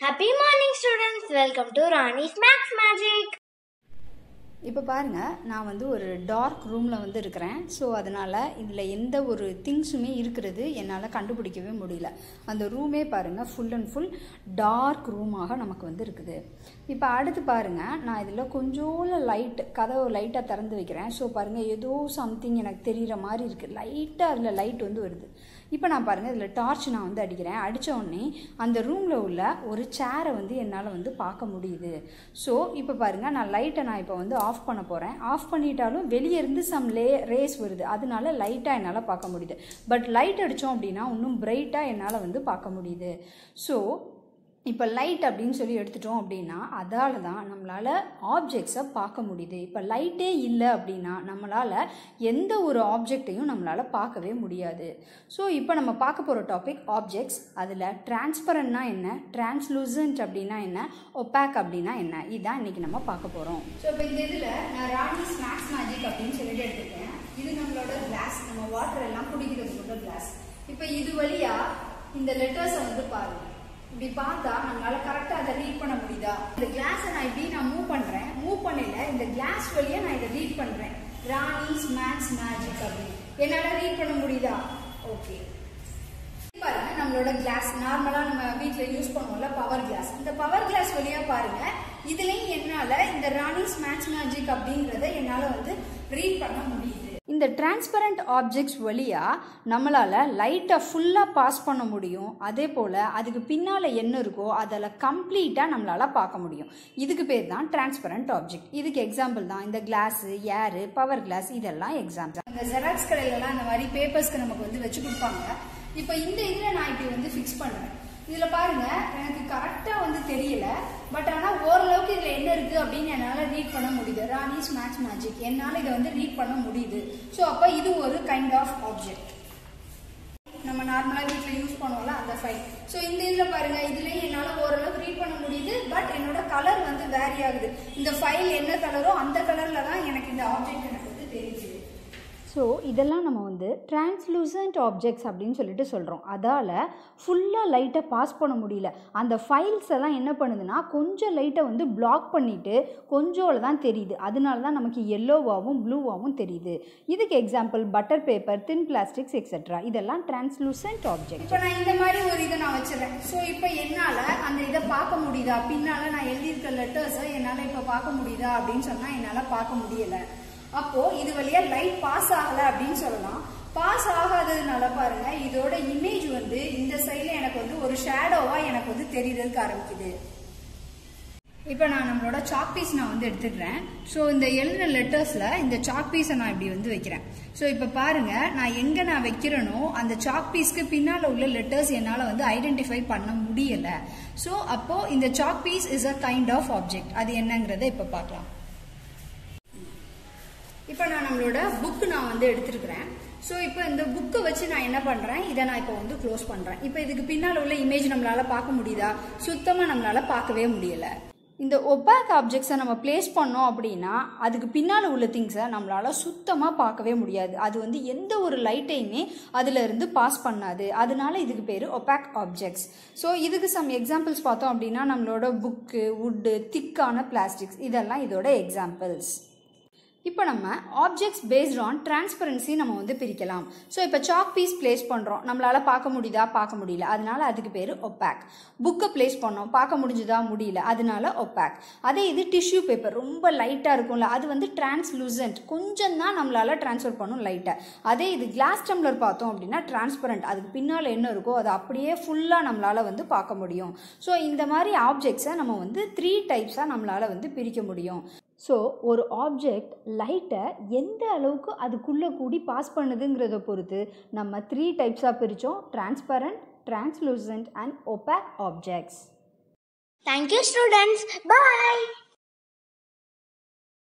Happy morning, students. Welcome to Rani's Max Magic. இப்போ பாருங்கள் நான் வந்து ஒரு டார்க் ரூமில் வந்து இருக்கிறேன் ஸோ அதனால் இதில் எந்த ஒரு திங்ஸுமே இருக்கிறது என்னால் கண்டுபிடிக்கவே முடியல அந்த ரூமே பாருங்கள் ஃபுல் அண்ட் ஃபுல் டார்க் ரூமாக நமக்கு வந்து இருக்குது இப்போ அடுத்து பாருங்கள் நான் இதில் கொஞ்சோல லைட் கதவு லைட்டாக திறந்து வைக்கிறேன் ஸோ பாருங்கள் ஏதோ சம்திங் எனக்கு தெரிகிற மாதிரி இருக்குது லைட்டாக அதில் லைட் வந்து வருது இப்போ நான் பாருங்கள் இதில் டார்ச் நான் வந்து அடிக்கிறேன் அடித்த உடனே அந்த ரூமில் உள்ள ஒரு சேரை வந்து என்னால் வந்து பார்க்க முடியுது ஸோ இப்போ பாருங்கள் நான் லைட்டை நான் இப்போ வந்து ஆஃப் பண்ண போகிறேன் ஆஃப் பண்ணிட்டாலும் வெளியே இருந்து சம் லே ரேஸ் வருது அதனால லைட்டாக என்னால் பார்க்க முடியுது பட் லைட் அடித்தோம் அப்படின்னா இன்னும் பிரைட்டாக என்னால் வந்து பார்க்க முடியுது ஸோ இப்போ லைட் அப்படின்னு சொல்லி எடுத்துட்டோம் அப்படின்னா அதால தான் நம்மளால் ஆப்ஜெக்ட்ஸை பார்க்க முடியுது இப்போ லைட்டே இல்லை அப்படின்னா நம்மளால் எந்த ஒரு ஆப்ஜெக்டையும் நம்மளால் பார்க்கவே முடியாது ஸோ இப்போ நம்ம பார்க்க போகிற டாபிக் ஆப்ஜெக்ட்ஸ் அதில் டிரான்ஸ்பரண்ட்னா என்ன டிரான்ஸ்லூசன்ட் அப்படின்னா என்ன ஒப்பாக் அப்படின்னா என்ன இதுதான் இன்றைக்கி நம்ம பார்க்க போகிறோம் ஸோ இப்போ இந்த இதில் நான் ராணி ஸ்நாக்ஸ் மேஜிக் அப்படின்னு சொல்லிட்டு எடுத்துருக்கேன் இது நம்மளோட கிளாஸ் நம்ம வாட்டர் எல்லாம் குடிக்கிறதுக்கு கிளாஸ் இப்போ இது வழியாக இந்த லெட்டர்ஸை வந்து பாருங்கள் இப்படி பார்த்தா நம்மளால கரெக்டா அதை ரீட் பண்ண முடியுதா இந்த கிளாஸை நான் இப்படி நான் மூவ் பண்றேன் மூவ் பண்ணல இந்த கிளாஸ் வழியா நான் இதை ரீட் பண்றேன் ராணிஸ் மேக்ஸ் மேஜிக் அப்படின்னு என்னால ரீட் பண்ண முடியுதா ஓகே பாருங்க நம்மளோட கிளாஸ் நார்மலா நம்ம வீட்ல யூஸ் பண்ணுவோம்ல பவர் கிளாஸ் இந்த பவர் கிளாஸ் வழியா பாருங்க இதுலயும் என்னால இந்த ராணிஸ் மேட்ச் மேஜிக் அப்படிங்கறத என்னால வந்து ரீட் பண்ண முடியுது இந்த டிரான்ஸ்பரண்ட் ஆப்ஜெக்ட்ஸ் வழியாக நம்மளால் லைட்டை ஃபுல்லாக பாஸ் பண்ண முடியும் அதே போல் அதுக்கு பின்னால் என்ன இருக்கோ அதில் கம்ப்ளீட்டாக நம்மளால் பார்க்க முடியும் இதுக்கு பேர் தான் டிரான்ஸ்பரண்ட் ஆப்ஜெக்ட் இதுக்கு எக்ஸாம்பிள் தான் இந்த கிளாஸு ஏரு பவர் கிளாஸ் இதெல்லாம் எக்ஸாம்பிள் இந்த ஜெராக்ஸ் கடையிலலாம் இந்த மாதிரி பேப்பர்ஸ்க்கு நமக்கு வந்து வச்சு கொடுப்பாங்க இப்போ இந்த இதில் நான் இப்படி வந்து ஃபிக்ஸ் பண்ணுறேன் இதில் பாருங்க எனக்கு கரெக்டாக வந்து தெரியல பட் ஆனால் ஓரளவுக்கு இதில் என்ன இருக்குது அப்படின்னு என்னால் ரீட் பண்ண முடியுது ராணிஸ் மேட்ச் மேஜிக் என்னால் இதை வந்து ரீட் பண்ண முடியுது ஸோ அப்போ இது ஒரு கைண்ட் ஆஃப் ஆப்ஜெக்ட் நம்ம நார்மலாக வீட்டில் யூஸ் பண்ணுவோம்ல அந்த ஃபைல் ஸோ இந்த இதில் பாருங்க இதுலேயும் என்னால் ஓரளவுக்கு ரீட் பண்ண முடியுது பட் என்னோட கலர் வந்து வேரி ஆகுது இந்த ஃபைல் என்ன கலரோ அந்த கலரில் தான் எனக்கு இந்த ஆப்ஜெக்ட் எனக்கு வந்து தெரியுது ஸோ இதெல்லாம் நம்ம வந்து டிரான்ஸ்லூசன்ட் ஆப்ஜெக்ட்ஸ் அப்படின்னு சொல்லிட்டு சொல்கிறோம் அதால் ஃபுல்லாக லைட்டை பாஸ் பண்ண முடியல அந்த ஃபைல்ஸ் எல்லாம் என்ன பண்ணுதுன்னா கொஞ்சம் லைட்டை வந்து பிளாக் பண்ணிவிட்டு கொஞ்சோல தான் தெரியுது அதனால தான் நமக்கு எல்லோவாகவும் ப்ளூவாகவும் தெரியுது இதுக்கு example butter paper thin plastics etcetera இதெல்லாம் டிரான்ஸ்லூசன்ட் ஆப்ஜெக்ட் இப்போ நான் இந்த மாதிரி ஒரு இதை நான் வச்சிடறேன் ஸோ இப்போ என்னால் அந்த இதை பார்க்க முடியுதா பின்னால் நான் எழுதியிருக்க லெட்டர்ஸை என்னால் இப்போ பார்க்க முடியுதா அப்படின்னு சொன்னால் என்னால் பார்க்க முடியலை அப்போ இது வழியா லைட் பாஸ் ஆகல அப்படின்னு சொல்லலாம் பாஸ் ஆகாததுனால பாருங்க இதோட இமேஜ் வந்து இந்த சைட்ல எனக்கு வந்து ஒரு ஷேடோவா எனக்கு வந்து தெரியறதுக்கு ஆரம்பிக்குது இப்போ நான் நம்மளோட சாக் பீஸ் நான் வந்து எடுத்துடுறேன் ஸோ இந்த எழுதின லெட்டர்ஸில் இந்த சாக் பீஸை நான் இப்படி வந்து வைக்கிறேன் ஸோ இப்போ பாருங்க நான் எங்கே நான் வைக்கிறேனோ அந்த சாக் பீஸ்க்கு பின்னால் உள்ள லெட்டர்ஸ் என்னால் வந்து ஐடென்டிஃபை பண்ண முடியலை ஸோ அப்போ இந்த chalk piece is a kind of object அது என்னங்கிறத இப்போ பார்க்கலாம் இப்போ நான் நம்மளோட புக்கு நான் வந்து எடுத்துருக்கிறேன் ஸோ இப்போ இந்த புக்கை வச்சு நான் என்ன பண்ணுறேன் இதை நான் இப்போ வந்து க்ளோஸ் பண்ணுறேன் இப்போ இதுக்கு பின்னால் உள்ள இமேஜ் நம்மளால் பார்க்க முடியுதா சுத்தமாக நம்மளால் பார்க்கவே முடியலை இந்த ஒபாக் ஆப்ஜெக்ட்ஸை நம்ம பிளேஸ் பண்ணோம் அப்படின்னா அதுக்கு பின்னால் உள்ள திங்ஸை நம்மளால் சுத்தமாக பார்க்கவே முடியாது அது வந்து எந்த ஒரு லைட்டையுமே அதில் இருந்து பாஸ் பண்ணாது அதனால இதுக்கு பேர் ஒபாக் ஆப்ஜெக்ட்ஸ் ஸோ இதுக்கு சம் எக்ஸாம்பிள்ஸ் பார்த்தோம் அப்படின்னா நம்மளோட புக்கு வுட்டு திக்கான பிளாஸ்டிக்ஸ் இதெல்லாம் இதோட எக்ஸாம்பிள்ஸ் இப்போ நம்ம ஆப்ஜெக்ட்ஸ் பேஸ்ட் ஆன் டிரான்ஸ்பரன்சி நம்ம வந்து பிரிக்கலாம் ஸோ இப்போ சாக் பீஸ் பிளேஸ் பண்ணுறோம் நம்மளால் பார்க்க முடியுதா பார்க்க முடியல அதனால அதுக்கு பேர் ஒப்பாக் புக்கை பிளேஸ் பண்ணோம் பார்க்க முடிஞ்சுதா முடியல அதனால ஒப்பாக் அதே இது டிஷ்யூ பேப்பர் ரொம்ப லைட்டாக இருக்கும்ல அது வந்து டிரான்ஸ்லூசன்ட் கொஞ்சம் தான் நம்மளால் ட்ரான்ஸ்ஃபர் பண்ணும் லைட்டை அதே இது கிளாஸ் டம்ளர் பார்த்தோம் அப்படின்னா டிரான்ஸ்பரண்ட் அதுக்கு பின்னால் என்ன இருக்கோ அதை அப்படியே ஃபுல்லாக நம்மளால் வந்து பார்க்க முடியும் ஸோ இந்த மாதிரி ஆப்ஜெக்ட்ஸை நம்ம வந்து த்ரீ டைப்ஸாக நம்மளால் வந்து பிரிக்க முடியும் ஸோ ஒரு ஆப்ஜெக்ட் லைட்டை எந்த அளவுக்கு அதுக்குள்ளே கூடி பாஸ் பண்ணுதுங்கிறத பொறுத்து நம்ம த்ரீ டைப்ஸாக பிரித்தோம் transparent translucent and opaque objects Thank you, students. Bye.